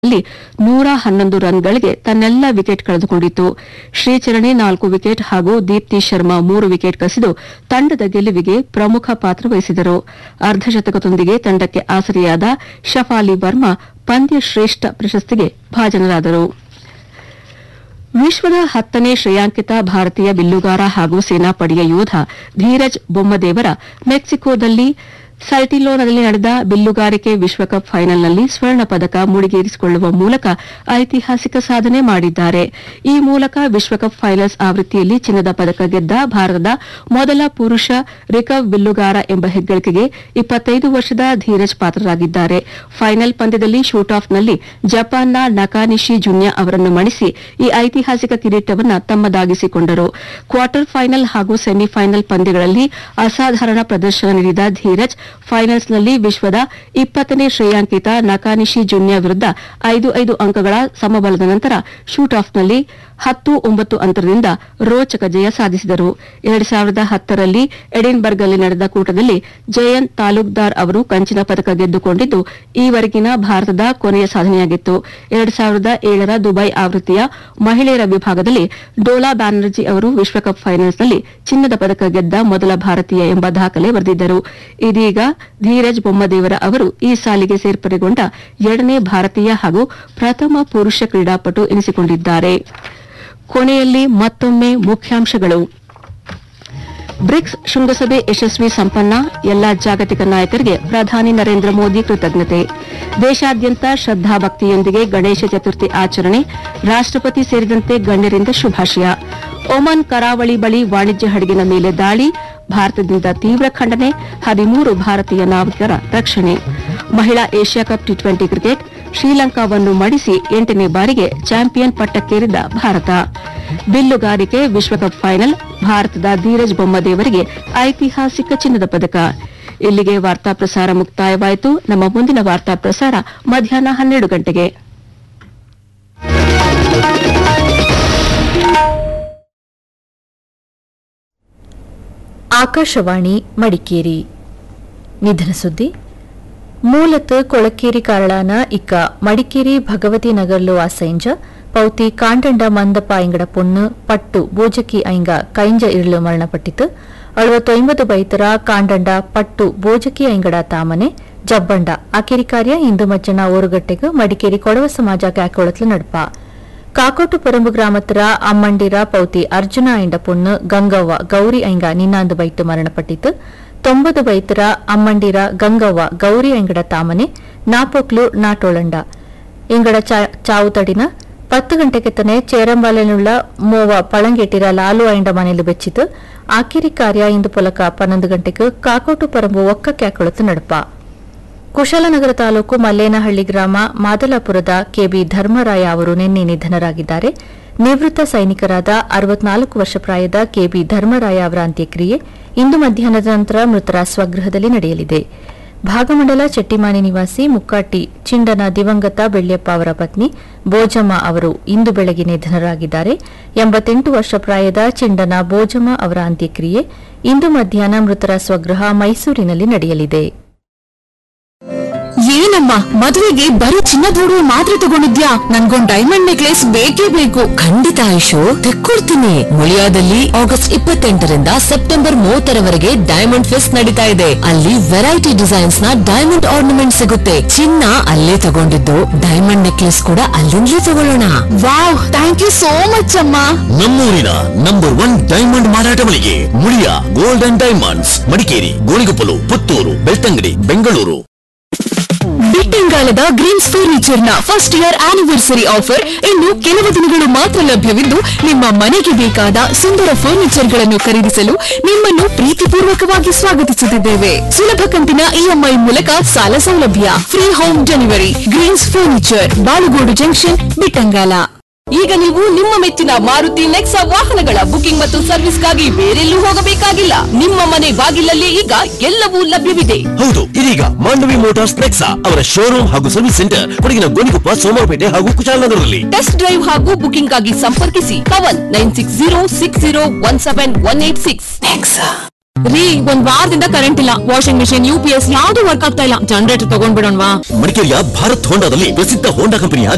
ಲ್ಲಿ ನೂರ ಹನ್ನೊಂದು ರನ್ಗಳಿಗೆ ತನ್ನೆಲ್ಲ ವಿಕೆಟ್ ಕಳೆದುಕೊಂಡಿತ್ತು ಶ್ರೀಚರಣಿ ನಾಲ್ಕು ವಿಕೆಟ್ ಹಾಗೂ ದೀಪ್ತಿ ಶರ್ಮಾ ಮೂರು ವಿಕೆಟ್ ಕಸಿದು ತಂಡದ ಗೆಲುವಿಗೆ ಪ್ರಮುಖ ಪಾತ್ರ ವಹಿಸಿದರು ಅರ್ಧಶತಕದೊಂದಿಗೆ ತಂಡಕ್ಕೆ ಆಸರೆಯಾದ ಶಫಾಲಿ ವರ್ಮಾ ಪಂದ್ಯ ಶ್ರೇಷ್ಠ ಪ್ರಶಸ್ತಿಗೆ ಭಾಜನರಾದರು ವಿಶ್ವದ ಹತ್ತನೇ ಶ್ರೇಯಾಂಕಿತ ಭಾರತೀಯ ಬಿಲ್ಲುಗಾರ ಹಾಗೂ ಸೇನಾಪಡೆಯ ಯೋಧ ಧೀರಜ್ ಬೊಮ್ಮದೇವರ ಮೆಕ್ಸಿಕೋದಲ್ಲಿ ಸಲ್ಟಿಲೋನಲ್ಲಿ ನಡೆದ ಬಿಲ್ಲುಗಾರಿಕೆ ವಿಶ್ವಕಪ್ ಫೈನಲ್ನಲ್ಲಿ ಸ್ವರ್ಣ ಪದಕ ಮುಡಿಗೇರಿಸಿಕೊಳ್ಳುವ ಮೂಲಕ ಐತಿಹಾಸಿಕ ಸಾಧನೆ ಮಾಡಿದ್ದಾರೆ ಈ ಮೂಲಕ ವಿಶ್ವಕಪ್ ಫೈನಲ್ಸ್ ಆವೃತ್ತಿಯಲ್ಲಿ ಚಿನ್ನದ ಪದಕ ಗೆದ್ದ ಭಾರತದ ಮೊದಲ ಪುರುಷ ರಿಕರ್ವ್ ಬಿಲ್ಲುಗಾರ ಎಂಬ ಹೆಗ್ಗಳಿಕೆಗೆ ಇಪ್ಪತ್ತೈದು ವರ್ಷದ ಧೀರಜ್ ಪಾತ್ರರಾಗಿದ್ದಾರೆ ಫೈನಲ್ ಪಂದ್ಯದಲ್ಲಿ ಶೂಟ್ ಆಫ್ನಲ್ಲಿ ಜಪಾನ್ನ ನಕಾನಿಶಿ ಜುನ್ಯಾ ಅವರನ್ನು ಮಣಿಸಿ ಈ ಐತಿಹಾಸಿಕ ಕಿರೀಟವನ್ನು ತಮ್ಮದಾಗಿಸಿಕೊಂಡರು ಕ್ವಾರ್ಟರ್ ಫೈನಲ್ ಹಾಗೂ ಸೆಮಿಫೈನಲ್ ಪಂದ್ಯಗಳಲ್ಲಿ ಅಸಾಧಾರಣ ಪ್ರದರ್ಶನ ನೀಡಿದ ಧೀರಜ್ ಫೈನಲ್ಸ್ನಲ್ಲಿ ವಿಶ್ವದ ಇಪ್ಪತ್ತನೇ ಶ್ರೇಯಾಂಕಿತ ನಕಾನಿಶಿ ಜುನ್ಯಾ ವಿರುದ್ಧ ಐದು ಐದು ಅಂಕಗಳ ಸಮಬಲದ ನಂತರ ಶೂಟ್ ಆಫ್ನಲ್ಲಿ ಹತ್ತು ಒಂಬತ್ತು ಅಂತರದಿಂದ ರೋಚಕ ಜಯ ಸಾಧಿಸಿದರು ಎರಡು ಸಾವಿರದ ಹತ್ತರಲ್ಲಿ ಎಡಿನ್ಬರ್ಗ್ನಲ್ಲಿ ನಡೆದ ಕೂಟದಲ್ಲಿ ಜಯಂತ್ ತಾಲೂಕ್ದಾರ್ ಅವರು ಕಂಚಿನ ಪದಕ ಗೆದ್ದುಕೊಂಡಿದ್ದು ಈವರೆಗಿನ ಭಾರತದ ಕೊನೆಯ ಸಾಧನೆಯಾಗಿತ್ತು ಎರಡು ಸಾವಿರದ ಏಳರ ದುಬೈ ಆವೃತ್ತಿಯ ಮಹಿಳೆಯರ ವಿಭಾಗದಲ್ಲಿ ಡೋಲಾ ಬ್ಯಾನರ್ಜಿ ಅವರು ವಿಶ್ವಕಪ್ ಫೈನಲ್ಸ್ನಲ್ಲಿ ಚಿನ್ನದ ಪದಕ ಗೆದ್ದ ಮೊದಲ ಭಾರತೀಯ ಎಂಬ ದಾಖಲೆ ಬರೆದಿದ್ದರು ಇದೀಗ ಧೀರಜ್ ಬೊಮ್ಮದೇವರ ಅವರು ಈ ಸಾಲಿಗೆ ಸೇರ್ಪಡೆಗೊಂಡ ಎರಡನೇ ಭಾರತೀಯ ಹಾಗೂ ಪ್ರಥಮ ಪುರುಷ ಕ್ರೀಡಾಪಟು ಎನಿಸಿಕೊಂಡಿದ್ದಾರೆ ಕೊನೆಯಲ್ಲಿ ಮತ್ತೊಮ್ಮೆ ಮುಖ್ಯಾಂಶಗಳು ಬ್ರಿಕ್ಸ್ ಶೃಂಗಸಭೆ ಯಶಸ್ವಿ ಸಂಪನ್ನ ಎಲ್ಲಾ ಜಾಗತಿಕ ನಾಯಕರಿಗೆ ಪ್ರಧಾನಿ ನರೇಂದ್ರ ಮೋದಿ ಕೃತಜ್ಞತೆ ದೇಶಾದ್ಯಂತ ಶ್ರದ್ದಾಭಕ್ತಿಯೊಂದಿಗೆ ಗಣೇಶ ಚತುರ್ಥಿ ಆಚರಣೆ ರಾಷ್ಟಪತಿ ಸೇರಿದಂತೆ ಗಣ್ಯರಿಂದ ಶುಭಾಶಯ ಒಮನ್ ಕರಾವಳಿ ಬಳಿ ವಾಣಿಜ್ಯ ಹಡಗಿನ ಮೇಲೆ ದಾಳಿ ಭಾರತದಿಂದ ತೀವ್ರ ಖಂಡನೆ ಹದಿಮೂರು ಭಾರತೀಯ ನಾವಿಕರ ರಕ್ಷಣೆ ಮಹಿಳಾ Asia cup T twenty cricket ಶ್ರೀಲಂಕಾವನ್ನು ಮಡಿಸಿ ಎಂಟನೇ ಬಾರಿಗೆ ಚಾಂಪಿಯನ್ ಪಟ್ಟಕ್ಕೇರಿದ ಭಾರತ ಬಿಲ್ಲುಗಾರಿಕೆ ವಿಶ್ವಕಪ್ ಫೈನಲ್ ಭಾರತದ ಧೀರಜ್ ಬೊಮ್ಮದೇವರಿಗೆ ಐತಿಹಾಸಿಕ ಚಿನ್ನದ ಪದಕ ಇಲ್ಲಿಗೆ ವಾರ್ತಾ ಪ್ರಸಾರ ಮುಕ್ತಾಯವಾಯಿತು ನಮ್ಮ ಮುಂದಿನ ವಾರ್ತಾ ಪ್ರಸಾರ ಮಧ್ಯಾಹ್ನ ಹನ್ನೆರಡು ಗಂಟೆಗೆ ಆಕಾಶವಾಣಿ ಮಡಿಕೇರಿ ನಿಧನ ಸುದ್ದಿ ಮೂಲತ್ ಕೊಳಕೇರಿ ಕಾರಳಾನ ಇಕ್ಕ ಮಡಿಕೇರಿ ಭಗವತಿ ನಗರ್ಲು ಆಸೈಂಜ ಪೌತಿ ಕಾಂಡಂಡ ಮಂದಪ್ಪ ಐಂಗಡ ಪೊಣ್ಣು ಪಟ್ಟು ಬೋಜಕಿ ಐಂಗ ಕೈಂಜ ಇರಲು ಮರಣಪಟ್ಟಿತು ಅಳವತ್ತೊಂಬತ್ತು ಬೈತರ ಕಾಂಡಂಡ ಪಟ್ಟು ಬೋಜಕಿ ಐಂಗಡ ತಾಮನೆ ಜಬ್ಬಂಡ ಅಕೆರಿ ಕಾರ್ಯ ಇಂದು ಮಜ್ಜನ ಓರುಗಟ್ಟೆಗೆ ಮಡಿಕೇರಿ ಕೊಡವ ಸಮಾಜ ಕ್ಯಾಕೊಳತ್ಲು ನಡಪ ಕಾಕೋಟು ಪರಂಬು ಗ್ರಾಮತ್ರ ಅಮ್ಮಂಡಿರ ಪೌತಿ ಅರ್ಜುನ ಐಂಡ ಪೊಣ್ಣು ಗಂಗವ್ವ ಗೌರಿ ಐಂಗ ನಿನ್ನಾಂದು ಬೈತು ಮರಣಪಟ್ಟಿತು ತೊಂಬದು ಬೈತರ ಅಮ್ಮಂಡಿರ ಗಂಗವ್ವ ಗೌರಿ ಐಂಗಡ ತಾಮನೆ ನಾಪೊಕ್ಲು ನಾಟೋಳಂಡ ಇಂಗಡ ಚಾ- ಚಾವು ತಡಿನ ಪತ್ತು ಗಂಟೆಗೆ ತನೆ ಚೇರಂಬಾಲೆನುಳ್ಳ ಮೋವ ಪಳಂಗೆಟ್ಟಿರ ಲಾಲು ಐಂಡ ಮನೆಯಲ್ಲಿ ಬೆಚ್ಚಿತು ಆಕಿರಿ ಕಾರ್ಯ ಇಂದು ಪೊಲಕ ಪನ್ನೊಂದು ಗಂಟೆಗೆ ಕಾಕೋಟು ಪರಂಬು ಒಕ್ಕ ಕ್ಯಾಕೊಳತು ನಡಪ ಕುಶಾಲನಗರ ತಾಲೂಕು ಮಲ್ಲೇನಹಳ್ಳಿ ಗ್ರಾಮ ಮಾದಲಾಪುರದ ಕೆಬಿ ಧರ್ಮರಾಯ ಅವರು ನಿನ್ನೆ ನಿಧನರಾಗಿದ್ದಾರೆ ನಿವೃತ್ತ ಸೈನಿಕರಾದ ಅರವತ್ನಾಲ್ಕು ವರ್ಷ ಪ್ರಾಯದ ಕೆಬಿ ಧರ್ಮರಾಯ ಅವರ ಅಂತ್ಯಕ್ರಿಯೆ ಇಂದು ಮಧ್ಯಾಹ್ನದ ನಂತರ ಮೃತರ ಸ್ವಗೃಹದಲ್ಲಿ ನಡೆಯಲಿದೆ ಭಾಗಮಂಡಲ ಚೆಟ್ಟಿಮಾನಿ ನಿವಾಸಿ ಮುಕ್ಕಾಟಿ ಚಿಂಡನ ದಿವಂಗತ ಬೆಳ್ಳಿಯಪ್ಪ ಅವರ ಪತ್ನಿ ಬೋಜಮ್ಮ ಅವರು ಇಂದು ಬೆಳಗ್ಗೆ ನಿಧನರಾಗಿದ್ದಾರೆ ಎಂಬತ್ತೆಂಟು ವರ್ಷ ಪ್ರಾಯದ ಚಿಂಡನ ಬೋಜಮ್ಮ ಅವರ ಅಂತ್ಯಕ್ರಿಯೆ ಇಂದು ಮಧ್ಯಾಹ್ನ ಮೃತರ ಸ್ವಗೃಹ ಮೈಸೂರಿನಲ್ಲಿ ನಡೆಯಲಿದೆ ಏನಮ್ಮ ಮದುವೆಗೆ ಬರೀ ಚಿನ್ನದ ಒಡವೆ ಮಾತ್ರ ತಗೊಂಡಿದ್ಯಾ ನನ್ಗೊಂದ್ ಡೈಮಂಡ್ ನೆಕ್ಲೆಸ್ ಬೇಕೇ ಬೇಕು ಖಂಡಿತ ಆಯುಷು ತೆಕ್ಕೊಡ್ತೀನಿ ಮುಳಿಯಾದಲ್ಲಿ ಆಗಸ್ಟ್ ಇಪ್ಪತ್ತೆಂಟರಿಂದ ಸೆಪ್ಟೆಂಬರ್ ಮೂವತ್ತರವರೆಗೆ ಡೈಮಂಡ್ ಫೆಸ್ಟ್ ನಡೀತಾ ಇದೆ ಅಲ್ಲಿ ವೆರೈಟಿ ಡಿಸೈನ್ಸ್ ನ ಡೈಮಂಡ್ ಆರ್ನಮೆಂಟ್ ಸಿಗುತ್ತೆ ಚಿನ್ನ ಅಲ್ಲೇ ತಗೊಂಡಿದ್ದು ಡೈಮಂಡ್ ನೆಕ್ಲೆಸ್ ಕೂಡ ಅಲ್ಲಿಂದಲೇ ತಗೊಳ್ಳೋಣ wow thank you so much ಅಮ್ಮ ನಮ್ಮೂರಿನ ನಂಬರ್ ಒನ್ ಡೈಮಂಡ್ ಮಾರಾಟ ಮಳಿಗೆ Muliya gold and diamonds Madikeri Gonikoppal Puttur Belthangady Bengaluru ಬಿಟ್ಟಿಂಗಾಲದ ಗ್ರೀನ್ಸ್ ಫರ್ನಿಚರ್ ನ ಫಸ್ಟ್ ಇಯರ್ ಆನಿವರ್ಸರಿ ಆಫರ್ ಇನ್ನು ಕೆಲವು ದಿನಗಳು ಮಾತ್ರ ಲಭ್ಯವಿದ್ದು ನಿಮ್ಮ ಮನೆಗೆ ಬೇಕಾದ ಸುಂದರ ಫರ್ನಿಚರ್ ಗಳನ್ನು ಖರೀದಿಸಲು ನಿಮ್ಮನ್ನು ಪ್ರೀತಿಪೂರ್ವಕವಾಗಿ ಸ್ವಾಗತಿಸುತ್ತಿದ್ದೇವೆ ಸುಲಭ ಕಂತಿನ ಇಎಂಐ ಮೂಲಕ ಸಾಲ ಸೌಲಭ್ಯ free home delivery greens furniture Balugodu junction Bittangala ಈಗ ನೀವು ನಿಮ್ಮ ಮೆಚ್ಚಿನ ಮಾರುತಿ ನೆಕ್ಸಾ ವಾಹನಗಳ ಬುಕಿಂಗ್ ಮತ್ತು ಸರ್ವಿಸ್ಗಾಗಿ ಬೇರೆಲ್ಲೂ ಹೋಗಬೇಕಾಗಿಲ್ಲ ನಿಮ್ಮ ಮನೆ ಬಾಗಿಲಲ್ಲಿ ಈಗ ಎಲ್ಲವೂ ಲಭ್ಯವಿದೆ ಹೌದು ಇದೀಗ ಮಾಂಡವಿ ಮೋಟಾರ್ಸ್ ನೆಕ್ಸಾ ಅವರ ಶೋರೂಮ್ ಹಾಗೂ ಸರ್ವಿಸ್ ಸೆಂಟರ್ ಕೊಡಗಿನ ಗೋಣಿಕೊಪ್ಪ ಸೋಮವಾರಪೇಟೆ ಹಾಗೂ ಕುಶಾಲನಗರದಲ್ಲಿ ಟೆಸ್ಟ್ ಡ್ರೈವ್ ಹಾಗೂ ಬುಕಿಂಗ್ ಆಗಿ ಸಂಪರ್ಕಿಸಿ Pavan nine six zero six zero one seven one eight six ರೀ ಒಂದ್ ವಾರದಿಂದ ಕರೆಂಟ್ ಇಲ್ಲ ವಾಷಿಂಗ್ ಮಿಷಿನ್ ಯು ಪಿ ಎಸ್ ಯಾವ್ದು ವರ್ಕ್ ಆಗ್ತಾ ಇಲ್ಲ ಜನರೇಟರ್ ತಗೊಂಡ್ಬಿಡೋಣವಾ ಮಡಿಕೇರಿಯ ಭಾರತ್ ಹೋಂಡಾದಲ್ಲಿ ಪ್ರಸಿದ್ಧ ಹೋಂಡಾ ಕಂಪನಿಯ